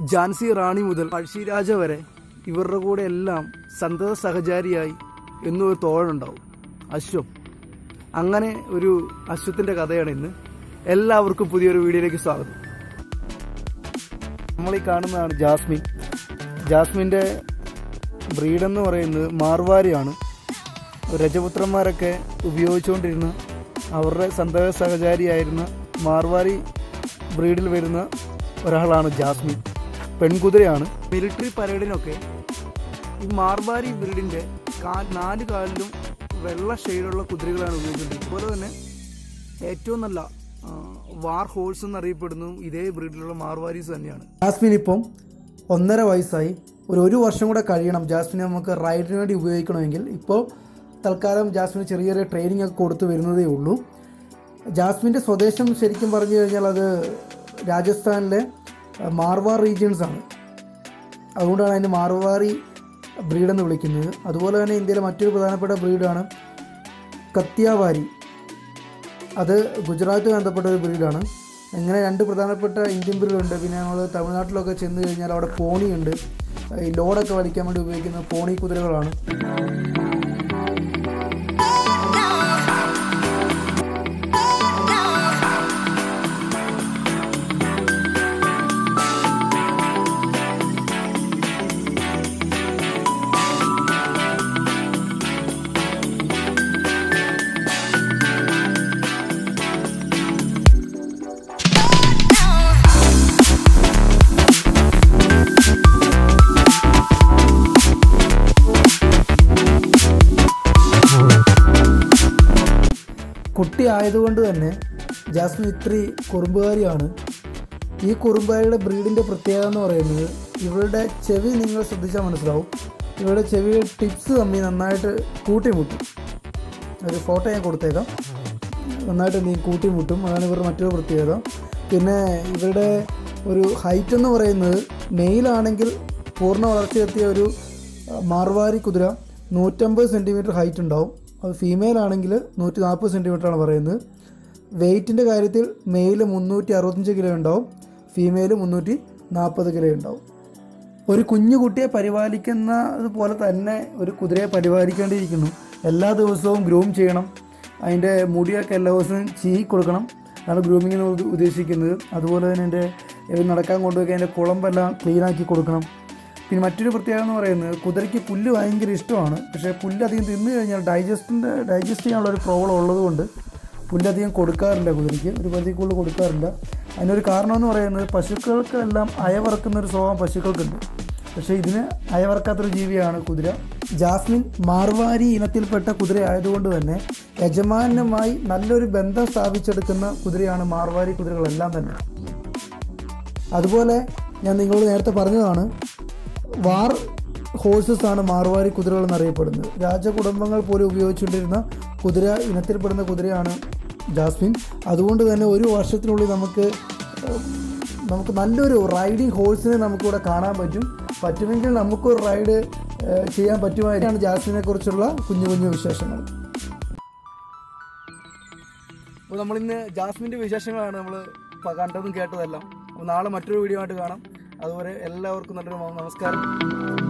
ജാൻസി റാണി മുതൽ പഴശ്ശിരാജ വരെ ഇവരുടെ കൂടെ എല്ലാം സന്തത സഹചാരിയായി എന്നും ഒരു തോഴനുണ്ടാവും അശ്വം അങ്ങനെ ഒരു അശ്വത്തിന്റെ കഥയാണ് ഇന്ന് എല്ലാവർക്കും പുതിയൊരു വീഡിയോയിലേക്ക് സ്വാഗതം നമ്മൾ ഈ കാണുന്നതാണ് ജാസ്മിൻ ജാസ്മിൻ്റെ ബ്രീഡെന്ന് പറയുന്നത് മാർവാരിയാണ് രജപുത്രന്മാരൊക്കെ ഉപയോഗിച്ചുകൊണ്ടിരുന്ന അവരുടെ സന്തത സഹചാരിയായിരുന്ന മാർവാരി ബ്രീഡിൽ വരുന്ന ഒരാളാണ് ജാസ്മിൻ പെൺകുതിരയാണ് മിലിറ്ററി പരേഡിനൊക്കെ ഈ മാർവാരി ബ്രീഡിൻ്റെ കാ നാല് കാലിലും വെള്ള ഷെയ്ഡുള്ള കുതിരകളാണ് ഉപയോഗിച്ചുകൊണ്ടിരിക്കുന്നത് അതുപോലെ തന്നെ ഏറ്റവും നല്ല ആ, വാർ ഹോഴ്സ് എന്നറിയപ്പെടുന്നതും ഇതേ ബ്രീഡിലുള്ള മാർവാരീസ് തന്നെയാണ് ജാസ്മിൻ ഇപ്പം ഒന്നര വയസ്സായി ഒരു ഒരു വർഷം കൂടെ കഴിയണം ജാസ്മിനെ നമുക്ക് റൈഡിന് വേണ്ടി ഉപയോഗിക്കണമെങ്കിൽ ഇപ്പോൾ തൽക്കാലം ജാസ്മിന് ചെറിയ ചെറിയ ട്രെയിനിങ് ഒക്കെ കൊടുത്തു വരുന്നതേ ഉള്ളൂ ജാസ്മിൻ്റെ സ്വദേശം ശരിക്കും പറഞ്ഞു കഴിഞ്ഞാൽ അത് രാജസ്ഥാനിലെ ആ, മാർവാർ റീജിയൻസ് ആണ് അതുകൊണ്ടാണ് അതിന് മാർവാറി ബ്രീഡെന്ന് വിളിക്കുന്നത് അതുപോലെ തന്നെ ഇന്ത്യയിലെ മറ്റൊരു പ്രധാനപ്പെട്ട ബ്രീഡാണ് കത്യാവാരി അത് ഗുജറാത്ത് ബന്ധപ്പെട്ട ഒരു ബ്രീഡാണ് ഇങ്ങനെ രണ്ട് പ്രധാനപ്പെട്ട ഇന്ത്യൻ ബ്രീഡുണ്ട് പിന്നെ നമ്മൾ തമിഴ്നാട്ടിലൊക്കെ ചെന്ന് കഴിഞ്ഞാൽ അവിടെ പോണിയുണ്ട് ഈ ലോഡൊക്കെ വലിക്കാൻ വേണ്ടി ഉപയോഗിക്കുന്ന പോണി കുതിരകളാണ് കുട്ടി ആയതുകൊണ്ട് തന്നെ ജാസ്മിൻ ഇത്തിരി കുറുമ്പുകാരിയാണ് ഈ കുറുമ്പുകാരിയുടെ ബ്രീഡിൻ്റെ പ്രത്യേകത എന്ന് പറയുന്നത് ഇവരുടെ ചെവി നിങ്ങൾ ശ്രദ്ധിച്ചാൽ മനസ്സിലാവും ഇവരുടെ ചെവിയുടെ ടിപ്സ് തമ്മിൽ നന്നായിട്ട് കൂട്ടിമുട്ടും ഒരു ഫോട്ടോ ഞാൻ കൊടുത്തേക്കാം നന്നായിട്ട് നീ കൂട്ടിമുട്ടും അതാണ് ഇവരുടെ മറ്റൊരു പ്രത്യേകത പിന്നെ ഇവരുടെ ഒരു ഹൈറ്റ് എന്ന് പറയുന്നത് മെയിലാണെങ്കിൽ പൂർണ്ണ വളർച്ചയെത്തിയ ഒരു ആ, മാർവാരി കുതിര നൂറ്റമ്പത് സെൻറ്റിമീറ്റർ ഹൈറ്റ് ഉണ്ടാവും അത് ഫീമെയിൽ ആണെങ്കിൽ നൂറ്റി നാൽപ്പത് സെൻറ്റിമീറ്ററാണ് പറയുന്നത് വെയ്റ്റിൻ്റെ കാര്യത്തിൽ മെയിൽ മുന്നൂറ്റി അറുപത്തഞ്ച് കിലോ ഉണ്ടാവും ഫീമെയിൽ മുന്നൂറ്റി നാൽപ്പത് കിലോ ഉണ്ടാവും ഒരു കുഞ്ഞു കുട്ടിയെ പരിപാലിക്കുന്നത് പോലെ തന്നെ ഒരു കുതിരയെ പരിപാലിക്കേണ്ടിയിരിക്കുന്നു എല്ലാ ദിവസവും ഗ്രൂം ചെയ്യണം അതിൻ്റെ മുടിയൊക്കെ എല്ലാ ദിവസവും ചീ കൊടുക്കണം അതാണ് ഗ്രൂമിങ്ങിന് ഉദ്ദ- ഉദ്ദേശിക്കുന്നത് അതുപോലെ തന്നെ എൻ്റെ ഇവർ നടക്കാൻ കൊണ്ടുപോയി അതിൻ്റെ കുളമ്പെല്ലാം ക്ലീനാക്കി കൊടുക്കണം പിന്നെ മറ്റൊരു പ്രത്യേകത എന്ന് പറയുന്നത് കുതിരയ്ക്ക് പുല്ല് ഭയങ്കര ഇഷ്ടമാണ് പക്ഷേ പുല്ല് അധികം തിന്നു കഴിഞ്ഞാൽ ഡൈജസ്റ്റിൻ്റെ ഡൈജസ്റ്റ് ചെയ്യാനുള്ള ഒരു പ്രോബ്ലം ഉള്ളതുകൊണ്ട് പുല്ലധികം കൊടുക്കാറില്ല കുതിരയ്ക്ക് ഒരു പരിധി കൂടുതൽ കൊടുക്കാറില്ല അതിനൊരു കാരണം എന്ന് പറയുന്നത് പശുക്കൾക്കെല്ലാം അയവറക്കുന്ന ഒരു സ്വഭാവം പശുക്കൾക്കുണ്ട് പക്ഷേ ഇതിന് അയവറക്കാത്തൊരു ജീവിയാണ് കുതിര ജാസ്മിൻ മാർവാരി ഇനത്തിൽപ്പെട്ട കുതിര ആയതുകൊണ്ട് തന്നെ യജമാനുമായി നല്ലൊരു ബന്ധം സ്ഥാപിച്ചെടുക്കുന്ന കുതിരയാണ് മാർവാരി കുതിരകളെല്ലാം തന്നെ അതുപോലെ ഞാൻ നിങ്ങളോട് നേരത്തെ പറഞ്ഞതാണ് വാർ ഹോഴ്സസ് ആണ് മാർവാരി കുതിരകൾ എന്നറിയപ്പെടുന്നത് രാജകുടുംബങ്ങൾ പോലും ഉപയോഗിച്ചുകൊണ്ടിരുന്ന കുതിര ഇനത്തിൽപ്പെടുന്ന കുതിരയാണ് ജാസ്മിൻ അതുകൊണ്ട് തന്നെ ഒരു വർഷത്തിനുള്ളിൽ നമുക്ക് ഏഹ്, നമുക്ക് നല്ലൊരു റൈഡിങ് ഹോഴ്സിനെ നമുക്കിവിടെ കാണാൻ പറ്റും പറ്റുമെങ്കിൽ നമുക്കൊരു റൈഡ് ഏഹ്, ചെയ്യാൻ പറ്റുമായിരിക്കാണ് ജാസ്മിനെ കുറിച്ചുള്ള കുഞ്ഞു കുഞ്ഞു വിശേഷങ്ങൾ അപ്പോൾ നമ്മളിന്ന് ജാസ്മിൻ്റെ വിശേഷങ്ങളാണ് നമ്മൾ കണ്ടതും കേട്ടതെല്ലാം അപ്പോൾ നാളെ മറ്റൊരു വീഡിയോ ആയിട്ട് കാണാം അതുവരെ എല്ലാവർക്കും നല്ലൊരു നമസ്കാരം